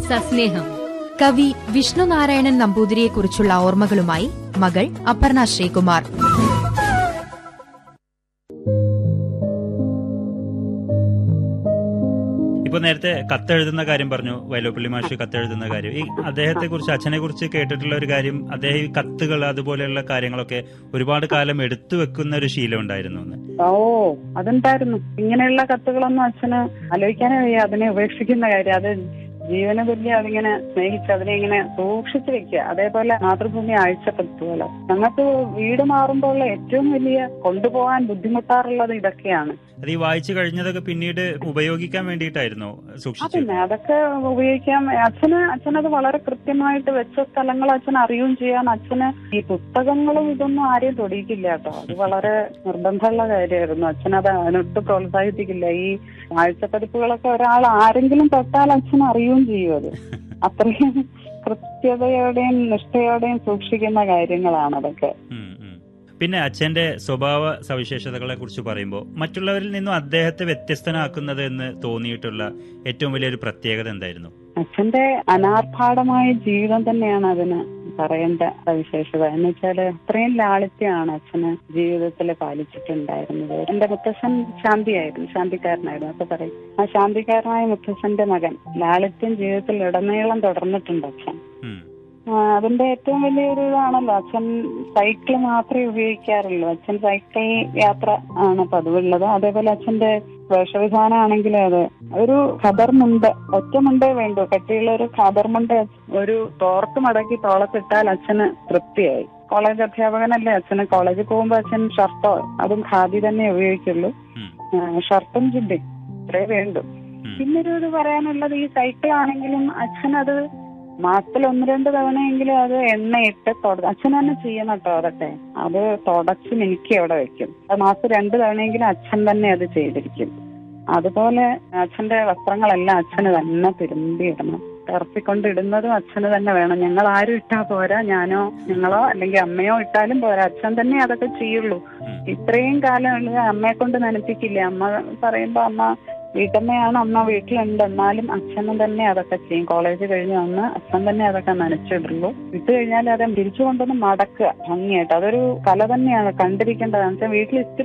സസ്നേഹം കവി വിഷ്ണുനാരായണൻ നമ്പൂതിരിയെക്കുറിച്ചുള്ള ഓർമ്മകളുമായി മകൾ അപർണ ശ്രീകുമാർ ഇപ്പൊ നേരത്തെ കത്തെഴുതുന്ന കാര്യം പറഞ്ഞു വയലോപ്പള്ളി മാഷ് കത്തെഴുതുന്ന കാര്യം ഈ അദ്ദേഹത്തെ കുറിച്ച് അച്ഛനെ കുറിച്ച് കേട്ടിട്ടുള്ള ഒരു കാര്യം അദ്ദേഹം ഈ കത്തുകൾ അതുപോലെയുള്ള കാര്യങ്ങളൊക്കെ ഒരുപാട് കാലം എടുത്തു വെക്കുന്ന ഒരു ശീലം ഉണ്ടായിരുന്നു എന്ന് ഓ അതുണ്ടായിരുന്നു ഇങ്ങനെയുള്ള കത്തുകളൊന്നും അച്ഛന് ആലോചിക്കാനേ വയ്യ അതിനെ ഉപേക്ഷിക്കുന്ന കാര്യം അത് ജീവന തുല്യം അതിങ്ങനെ സ്നേഹിച്ച് അതിനെ ഇങ്ങനെ സൂക്ഷിച്ചു വെക്കുക അതേപോലെ മാതൃഭൂമി ആഴ്ചപ്പെടുത്തുമല്ലോ ഞങ്ങൾക്ക് വീട് മാറുമ്പോൾ ഏറ്റവും വലിയ കൊണ്ടുപോകാൻ ബുദ്ധിമുട്ടാറുള്ളത് ഇതൊക്കെയാണ് അത് ഈ വായിച്ചു കഴിഞ്ഞതൊക്കെ പിന്നീട് ഉപയോഗിക്കാൻ വേണ്ടിയിട്ടായിരുന്നോ ആ സൂക്ഷിച്ചു പിന്നെ അതൊക്കെ ഉപയോഗിക്കാം അച്ഛന് അച്ഛനത് വളരെ കൃത്യമായിട്ട് വെച്ച സ്ഥലങ്ങൾ അച്ഛൻ അറിയുകയും ചെയ്യാൻ അച്ഛന് ഈ പുസ്തകങ്ങളും ഇതൊന്നും ആരെയും തൊടിയിക്കില്ല കേട്ടോ അത് വളരെ നിർബന്ധമുള്ള കാര്യമായിരുന്നു അച്ഛനത് അതിനൊട്ട് പ്രോത്സാഹിപ്പിക്കില്ല ഈ ആഴ്ചപ്പതിപ്പുകളൊക്കെ ഒരാൾ ആരെങ്കിലും തൊട്ടാൽ അച്ഛൻ അറിയുകയും ചെയ്യും അത് അത്രയും കൃത്യതയോടെയും നിഷ്ഠയോടെയും സൂക്ഷിക്കുന്ന കാര്യങ്ങളാണ് അതൊക്കെ ഉം, ഉം. പിന്നെ അച്ഛന്റെ സ്വഭാവ സവിശേഷതകളെ കുറിച്ച് പറയുമ്പോൾ മറ്റുള്ളവരിൽ നിന്നും അദ്ദേഹത്തെ വ്യത്യസ്തനാക്കുന്നത് എന്ന് തോന്നിയിട്ടുള്ള ഏറ്റവും വലിയൊരു പ്രത്യേകത എന്തായിരുന്നു അച്ഛന്റെ അനാർഭാടമായ ജീവിതം തന്നെയാണ് അതിന് പറയേണ്ട സവിശേഷത എന്ന് വെച്ചാല് അത്രയും ലാളിത്യമാണ് അച്ഛന് ജീവിതത്തിൽ പാലിച്ചിട്ടുണ്ടായിരുന്നത് എന്റെ മുത്തശ്ശൻ ശാന്തിയായിരുന്നു ശാന്തിക്കാരനായിരുന്നു അപ്പൊ പറയും ആ ശാന്തിക്കാരനായ മുത്തശ്ശന്റെ മകൻ ലാളിത്യം ജീവിതത്തിൽ ഉടനീളം തുടർന്നിട്ടുണ്ട് അച്ഛൻ ഉം, ആ, അതിന്റെ ഏറ്റവും വലിയൊരു ഇതാണല്ലോ അച്ഛൻ സൈക്കിൾ മാത്രമേ ഉപയോഗിക്കാറുള്ളൂ അച്ഛൻ സൈക്കിൾ യാത്ര ആണ് പതിവുള്ളത് അതേപോലെ അച്ഛന്റെ വേഷവിധാനമാണെങ്കിലും അതെ ഒരു ഖദർ മുണ്ട് ഒറ്റ മുണ്ടേ വേണ്ടു കട്ടിയുള്ള ഒരു ഖദർ മുണ്ട് ഒരു തോർത്ത് മടക്കി തോളത്തിട്ടാൽ അച്ഛന് തൃപ്തിയായി കോളേജ് അധ്യാപകനല്ലേ അച്ഛന് കോളേജിൽ പോകുമ്പോ അച്ഛൻ ഷർട്ടോ അതും ഖാദി തന്നെ ഉപയോഗിക്കുള്ളൂ ഉം, ആ, ഷർട്ടും ജിബി ഇത്രേ വേണ്ടു ഉം. പിന്നൊരു ഇത് പറയാനുള്ളത് ഈ സൈക്കിൾ ആണെങ്കിലും അച്ഛനത് മാസത്തിൽ ഒന്ന് രണ്ട് തവണയെങ്കിലും അത് എണ്ണയിട്ട് തുട അച്ഛൻ തന്നെ ചെയ്യണം കേട്ടോ അതൊക്കെ അത് തുടച്ച് മിനുക്കി അവിടെ വെക്കും അത് മാസം രണ്ട് തവണയെങ്കിലും അച്ഛൻ തന്നെ അത് ചെയ്തിരിക്കും അതുപോലെ അച്ഛന്റെ വസ്ത്രങ്ങളെല്ലാം അച്ഛന് തന്നെ തിരുമ്പി ഇടണം ഇറപ്പിക്കൊണ്ട് ഇടുന്നതും അച്ഛന് തന്നെ വേണം ഞങ്ങൾ ആരും ഇട്ടാ പോരാ ഞാനോ ഞങ്ങളോ അല്ലെങ്കിൽ അമ്മയോ ഇട്ടാലും പോരാ അച്ഛൻ തന്നെ അതൊക്കെ ചെയ്യുള്ളൂ ഉം. ഇത്രയും കാലം അമ്മയെ കൊണ്ട് നനപ്പിക്കില്ല അമ്മ പറയുമ്പോ അമ്മ വീട്ടമ്മയാണ് അമ്മ വീട്ടിലുണ്ട് എന്നാലും അച്ഛനും തന്നെ അതൊക്കെ ചെയ്യും കോളേജ് കഴിഞ്ഞ് വന്ന് അച്ഛൻ തന്നെ അതൊക്കെ നനച്ചിടുള്ളൂ ഇട്ട് കഴിഞ്ഞാൽ അത് തിരിച്ചു കൊണ്ടൊന്ന് മടക്കുക ഭംഗിയായിട്ട് അതൊരു കല തന്നെയാണ് കണ്ടിരിക്കേണ്ടതാണ് വെച്ചാൽ വീട്ടിൽ ഇത്തിരി